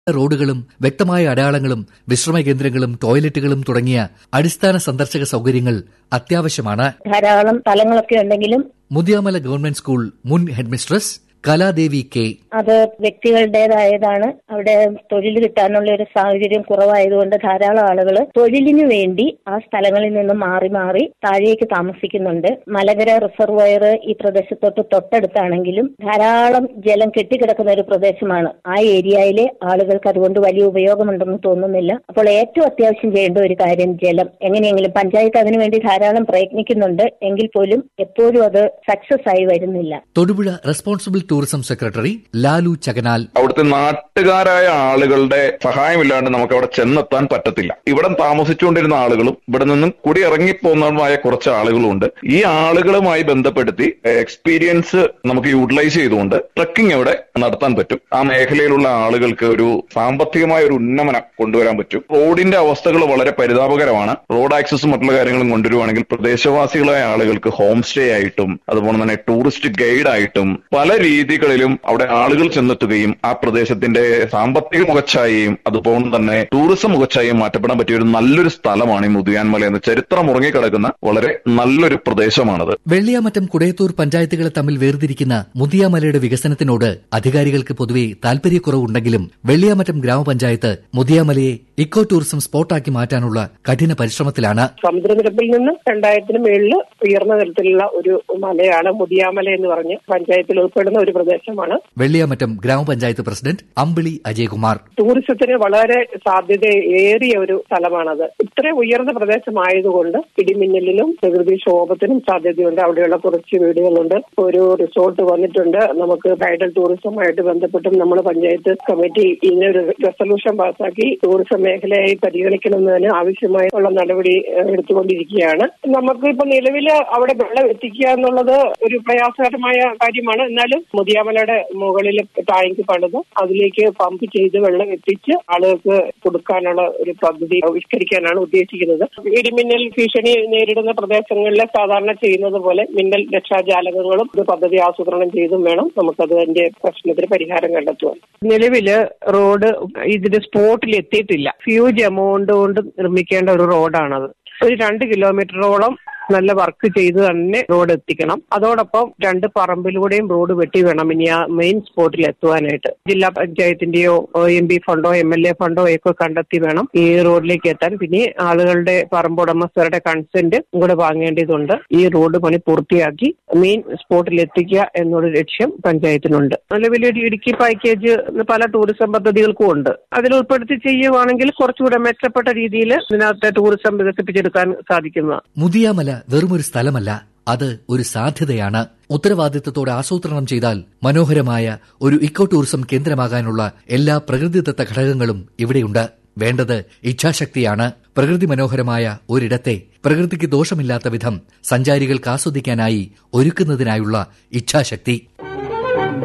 റോഡുകളും വ്യക്തമായ അടയാളങ്ങളും വിശ്രമ കേന്ദ്രങ്ങളും ടോയ്ലറ്റുകളും തുടങ്ങിയ അടിസ്ഥാന സന്ദർശക സൌകര്യങ്ങൾ അത്യാവശ്യമാണ് ധാരാളം സ്ഥലങ്ങളൊക്കെ ഉണ്ടെങ്കിലും മുതിയാമല ഗവൺമെന്റ് സ്കൂൾ മുൻ ഹെഡ്മിസ്ട്രസ് കലാദേവി കെ അത് വ്യക്തികളുടേതായതാണ് അവിടെ തൊഴിൽ കിട്ടാനുള്ള ഒരു സാഹചര്യം കുറവായതുകൊണ്ട് ധാരാളം ആളുകൾ തൊഴിലിനു വേണ്ടി ആ സ്ഥലങ്ങളിൽ നിന്ന് മാറി മാറി താഴേക്ക് താമസിക്കുന്നുണ്ട് മലകര റിസർവയർ ഈ പ്രദേശത്തോട്ട് തൊട്ടടുത്താണെങ്കിലും ധാരാളം ജലം കെട്ടിക്കിടക്കുന്ന ഒരു പ്രദേശമാണ് ആ ഏരിയയിലെ ആളുകൾക്ക് അതുകൊണ്ട് വലിയ ഉപയോഗമുണ്ടെന്ന് തോന്നുന്നില്ല അപ്പോൾ ഏറ്റവും അത്യാവശ്യം ചെയ്യേണ്ട ഒരു കാര്യം ജലം എങ്ങനെയെങ്കിലും പഞ്ചായത്ത് അതിനുവേണ്ടി ധാരാളം പ്രയത്നിക്കുന്നുണ്ട് എങ്കിൽ പോലും എപ്പോഴും അത് സക്സസ് ആയി വരുന്നില്ല Thodupuzha responsible tourism secretary Lalu Chakanal അവിടുത്തെ നാട്ടുകാരായ ആളുകളുടെ സഹായമില്ലാണ്ട് നമുക്ക് അവിടെ ചെന്നെത്താൻ പറ്റത്തില്ല ഇവിടെ താമസിച്ചുകൊണ്ടിരുന്ന ആളുകളും ഇവിടെ നിന്നും കുടി ഇറങ്ങിപ്പോന്നതുമായ കുറച്ച് ആളുകളുണ്ട് ഈ ആളുകളുമായി ബന്ധപ്പെടുത്തി എക്സ്പീരിയൻസ് നമുക്ക് യൂട്ടിലൈസ് ചെയ്തുകൊണ്ട് ട്രക്കിംഗ് അവിടെ നടത്താൻ പറ്റും ആ മേഖലയിലുള്ള ആളുകൾക്ക് ഒരു സാമ്പത്തികമായ ഒരു ഉന്നമനം കൊണ്ടുവരാൻ പറ്റും റോഡിന്റെ അവസ്ഥകൾ വളരെ പരിതാപകരമാണ് റോഡ് ആക്സസും മറ്റുള്ള കാര്യങ്ങളും കൊണ്ടുവരുവാണെങ്കിൽ പ്രദേശവാസികളായ ആളുകൾക്ക് ഹോം സ്റ്റേ ആയിട്ടും അതുപോലെ തന്നെ ടൂറിസ്റ്റ് ഗൈഡായിട്ടും പല രീതികളിലും അവിടെ ആളുകൾ ചെന്നെത്തുകയും ആ പ്രദേശത്തിന്റെ സാമ്പത്തിക മുഖച്ഛായയും അതുപോലെ തന്നെ ടൂറിസം മുഖച്ഛായയും മാറ്റപ്പെടാൻ പറ്റിയ ഒരു നല്ലൊരു സ്ഥലമാണ് ഈ മുതിയാൻമല എന്ന ചരിത്രം ഉറങ്ങിക്കിടക്കുന്ന വളരെ നല്ലൊരു പ്രദേശമാണത് വെള്ളിയാമറ്റം കുടയത്തൂർ പഞ്ചായത്തുകളെ തമ്മിൽ വേർതിരിക്കുന്ന മുതിയാമലയുടെ വികസനത്തിനോട് അധികാരികൾക്ക് പൊതുവെ താൽപര്യക്കുറവുണ്ടെങ്കിലും വെള്ളിയാമറ്റം ഗ്രാമപഞ്ചായത്ത് മുതിയാമലയെ ഇക്കോ ടൂറിസം സ്പോട്ടാക്കി മാറ്റാനുള്ള കഠിന പരിശ്രമത്തിലാണ് സമുദ്രനിരപ്പിൽ നിന്ന് രണ്ടായിരത്തിന് മേളിൽ ഉയർന്ന തരത്തിലുള്ള ഒരു മലയാണ് മുതിയാമല എന്ന് പറഞ്ഞ് പഞ്ചായത്തിൽ ഉൾപ്പെടുന്ന ഒരു പ്രദേശമാണ് വെള്ളിയാമറ്റം ഗ്രാമപഞ്ചായത്ത് പ്രസിഡന്റ് അമ്പിളി അജയകുമാർ ടൂറിസത്തിന് വളരെ സാധ്യത ഏറിയ ഒരു സ്ഥലമാണത് ഇത്രയും ഉയർന്ന പ്രദേശമായതുകൊണ്ട് ഇടിമിന്നലിനും പ്രകൃതിക്ഷോഭത്തിനും സാധ്യതയുണ്ട് അവിടെയുള്ള കുറച്ച് വീടുകളുണ്ട് ഒരു റിസോർട്ട് വന്നിട്ടുണ്ട് നമുക്ക് ബ്രൈഡൽ ടൂറിസവുമായിട്ട് ബന്ധപ്പെട്ടും നമ്മൾ പഞ്ചായത്ത് കമ്മിറ്റി ഇതിനൊരു റെസൊല്യൂഷൻ പാസാക്കി ടൂറിസം മേഖലയായി പരിഗണിക്കണമെന്നതിന് ആവശ്യമായുള്ള നടപടി ഏഹ്, എടുത്തുകൊണ്ടിരിക്കുകയാണ് നമുക്ക് ഇപ്പൊ നിലവിൽ അവിടെ വെള്ളം എത്തിക്കുക എന്നുള്ളത് ഒരു പ്രയാസകരമായ കാര്യമാണ് എന്നാലും മുതിയാമലയുടെ മുകളിൽ ടാങ്ക് പണിത് അതിലേക്ക് പമ്പ് ചെയ്ത് വെള്ളം എത്തിച്ച് ആളുകൾക്ക് കൊടുക്കാനുള്ള ഒരു പദ്ധതി ആവിഷ്കരിക്കാനാണ് ഉദ്ദേശിക്കുന്നത് ഇടിമിന്നൽ ഭീഷണി നേരിടുന്ന പ്രദേശങ്ങളിൽ സാധാരണ ചെയ്യുന്നത് പോലെ മിന്നൽ രക്ഷാജാലകങ്ങളും ഇത് പദ്ധതി ആസൂത്രണം ചെയ്തും വേണം നമുക്കത് അതിന്റെ പ്രശ്നത്തിന് പരിഹാരം കണ്ടെത്തുവാൻ നിലവില് റോഡ് ഇതിന്റെ സ്പോട്ടിൽ എത്തിയിട്ടില്ല ഫ്യൂജ് എമൗണ്ട് കൊണ്ട് നിർമ്മിക്കേണ്ട ഒരു റോഡാണത് ഒരു രണ്ട് കിലോമീറ്ററോളം നല്ല വർക്ക് ചെയ്ത് തന്നെ റോഡ് എത്തിക്കണം അതോടൊപ്പം രണ്ട് പറമ്പിലൂടെയും റോഡ് വെട്ടി വേണം ഇനി ആ മെയിൻ സ്പോട്ടിൽ എത്തുവാനായിട്ട് ജില്ലാ പഞ്ചായത്തിന്റെയോ എം പി ഫണ്ടോ എം എൽ എ ഫണ്ടോ ഒക്കെ കണ്ടെത്തി വേണം ഈ റോഡിലേക്ക് എത്താൻ പിന്നെ ആളുകളുടെ പറമ്പുടമസ്ഥരുടെ കൺസെന്റ് കൂടെ വാങ്ങേണ്ടതുണ്ട് ഈ റോഡ് പണി പൂർത്തിയാക്കി മെയിൻ സ്പോട്ടിൽ എത്തിക്കുക എന്നൊരു ലക്ഷ്യം പഞ്ചായത്തിനുണ്ട് നിലവിലൊരു ഇടുക്കി പാക്കേജ് പല ടൂറിസം പദ്ധതികൾക്കും ഉണ്ട് അതിൽ ഉൾപ്പെടുത്തി ചെയ്യുവാണെങ്കിൽ കുറച്ചുകൂടെ മെച്ചപ്പെട്ട രീതിയിൽ ഇതിനകത്തെ ടൂറിസം വികസിപ്പിച്ചെടുക്കാൻ സാധിക്കുന്നതാണ് മുതിയാമല വെറുമൊരു സ്ഥലമല്ല അത് ഒരു സാധ്യതയാണ് ഉത്തരവാദിത്തത്തോടെ ആസൂത്രണം ചെയ്താൽ മനോഹരമായ ഒരു ഇക്കോ ടൂറിസം കേന്ദ്രമാകാനുള്ള എല്ലാ പ്രകൃതിദത്ത ഘടകങ്ങളും ഇവിടെയുണ്ട് വേണ്ടത് ഇച്ഛാശക്തിയാണ് പ്രകൃതി മനോഹരമായ ഒരിടത്തെ പ്രകൃതിക്ക് ദോഷമില്ലാത്ത വിധം സഞ്ചാരികൾക്ക് ആസ്വദിക്കാനായി ഒരുക്കുന്നതിനായുള്ള ഇച്ഛാശക്തി